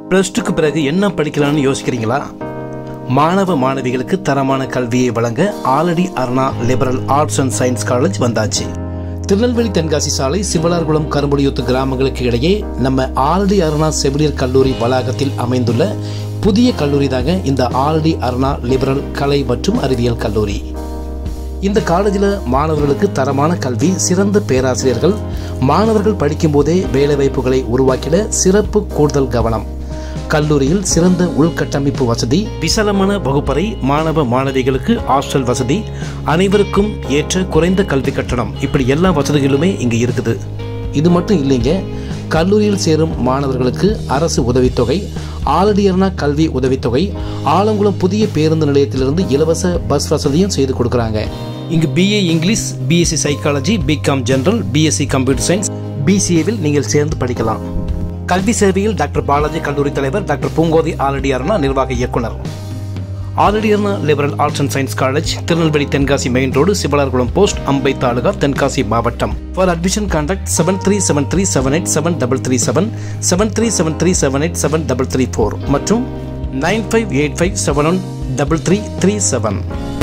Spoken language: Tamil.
ப்ளஸ் டூக்கு பிறகு என்ன படிக்கலாம்னு யோசிக்கிறீங்களா மாணவ மாணவிகளுக்கு தரமான கல்வியை வழங்க Aladi Aruna liberal arts and science college வந்தாச்சு திருநெல்வேலி தென்காசி சாலை சிவலார்குளம் கரும்புடியூத்து கிராமங்களுக்கு இடையே நம்ம ஆலடி அருணா செவிலியர் கல்லூரி வளாகத்தில் அமைந்துள்ள புதிய கல்லூரி தாங்க இந்த ஆலடி அருணா லிபரல் கலை மற்றும் அறிவியல் கல்லூரி இந்த காலேஜில் மாணவர்களுக்கு தரமான கல்வி சிறந்த பேராசிரியர்கள் மாணவர்கள் படிக்கும்போதே வேலைவாய்ப்புகளை உருவாக்கிட சிறப்பு கூடுதல் கவனம் கல்லூரியில் சிறந்த உள்கட்டமைப்பு வசதி விசாலமான வகுப்பறை மாணவ மாணவிகளுக்கு ஹாஸ்டல் வசதி அனைவருக்கும் ஏற்ற குறைந்த கல்வி கட்டணம் இப்படி எல்லா வசதிகளுமே இங்கே இருக்குது இது மட்டும் இல்லைங்க கல்லூரியில் சேரும் மாணவர்களுக்கு அரசு உதவித்தொகை ஆலடியர்னா கல்வி உதவித்தொகை ஆலங்குளம் புதிய பேருந்து நிலையத்திலிருந்து இலவச பஸ் வசதியும் செய்து கொடுக்குறாங்க இங்கு BA English BSc psychology BCom general BSc computer science பிசிஏவில் நீங்கள் சேர்ந்து படிக்கலாம் கல்வி சேவையில் டாக்டர் பாலாஜி கல்லூரி தலைவர் டாக்டர் பூங்கோதி ஆலடியார்னா நிர்வாக இயக்குனர் ஆலடியர்னா liberal arts and science college Tirunelveli Tenkasi main road Sivalarkulam post Ambai taluka Tenkasi மாவட்டம் for admission contact seven three seven three seven eight seven double three seven seven three seven three seven eight seven double three four மற்றும் nine five eight five seven one double three three seven